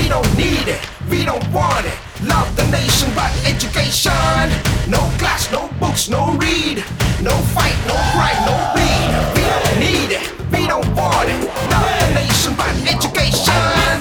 don't need it, we don't want it. Love the nation, but education. No class, no books, no read. No fight, no crime, no bleed. We don't need it, we don't want it. Love the nation, but education.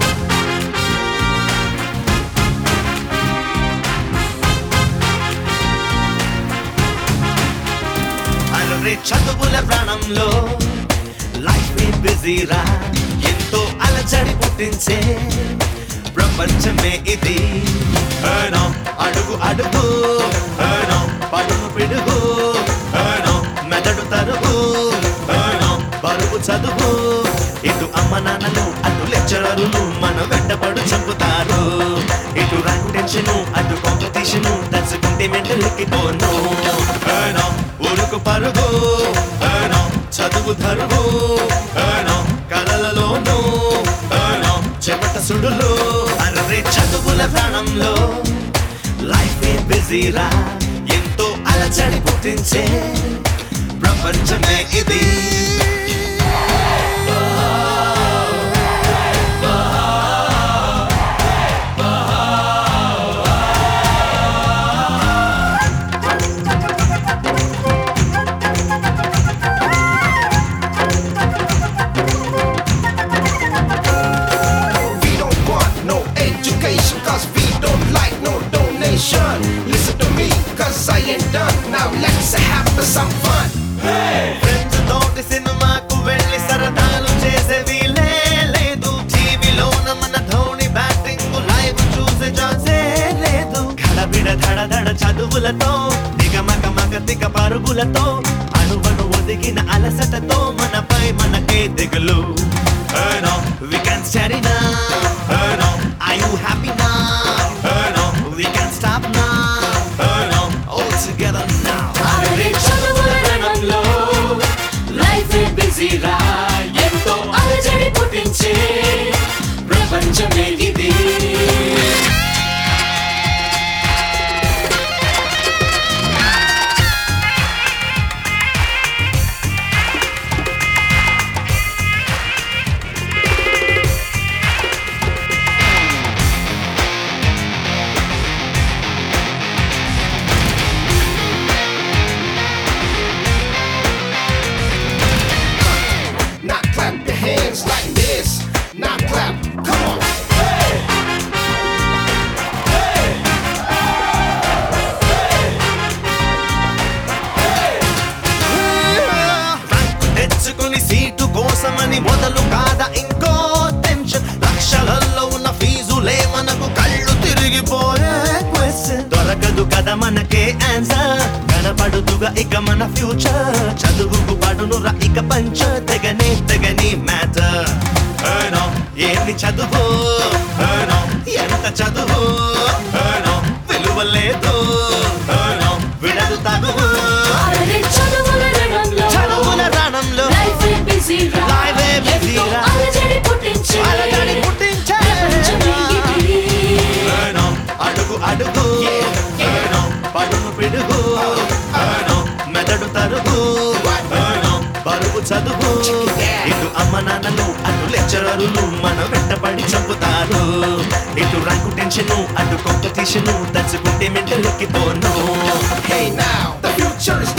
అరే చదువుల ప్రాణంలో life బిజీరా ఎంతో అలజడి పుట్టించే ప్రపంచమే ఇది ఏనో అడుగు అడుగు ఏనో పడుగు పిడుగు ఏనో మెదడు తరుగు ఏనో బరువు చదువు ఇటు అమ్మ నాన్నలు అటు లెక్చరర్లు మన వెంటపడు చంపుతారు ఇటు ర్యాంక్ టెన్షన్ అటు కాంపిటీషన్ తలుచుకుంటే మెంటల్కి పోను ఏనో ఉరుకు పరుగు ఏనో చదువు తరుగు ఏనో కలలలోను ఏనో చెమట సుడులు అర్రే చదువుల ప్రాణంలో లైఫ్ ఏ బిజీరా ఎంతో అలచడి పుట్టించే ప్రపంచమే ఇది We don't want no education, cause we don't like no donation. Listen to me, cause I ain't done. Now let's have some fun. Friends తోటి సినిమాకు వెళ్ళి సరదాలు చేసేవి లేదు టీవీలోన మన ధోని బ్యాటింగ్ లైవ్ చూసే ఛాన్సే లేదు గడబిడ ధడ ధడ చదువులతో దిగమగ మగ దిగ పరుగులతో అణువను ఒదిగిన అలసటతో మనపై మనకే దిగులు Oh no, we can study now. Oh no, are you happy now? Oh no, we can stop now. Oh no, all together now. అరే చదువుల రణంలో లైఫ్ బిజీరా ఎంతో అలజడి పుట్టించే ప్రపంచమే ఇది Now clap your hands like this. Now clap, come on. Rank తెచ్చుకుని seat కోసమని మొదలు కాదా ఇంకో టెన్షన్ లక్షలలో ఉన్న ఫీజులే మనకు కళ్ళు తిరిగిపోయే క్వశ్చన్ దొరకదు కదా మనకే ఆన్సర్ కనపడుతుగా ఇక మన ఫ్యూచర్ చదువుకు పడును రా ఇక పంచ తెగనే తెగని మ్యాటర్ ఏమి చదువు ఏనో, ఎంత చదువు ఏనో, విలువ లేదు ఏనో, విడదు తగువు అరే చదువుల రణంలో చదువుల రణంలో లైఫ్ బిజీరా Life ఏ బిజీరా. ఎంతో అలజడి పుట్టించే అలజడి పుట్టించే. ప్రపంచమే ఇది ఏనో, అడుగు అడుగు ఏనో, పడుగు పిడుగు ఏనో, మెదడు తరుగు ఏనో, బరువు చదువు ఇటు అమ్మ నాన్నలు అటు లెక్చరర్లు మన వెంటపడి చంపుతారు ఇటు ర్యాంకు టెన్షన్ అటు కాంపిటీషన్ తలుచుకుంటే మెంటల్కి పోను Hey now, the future is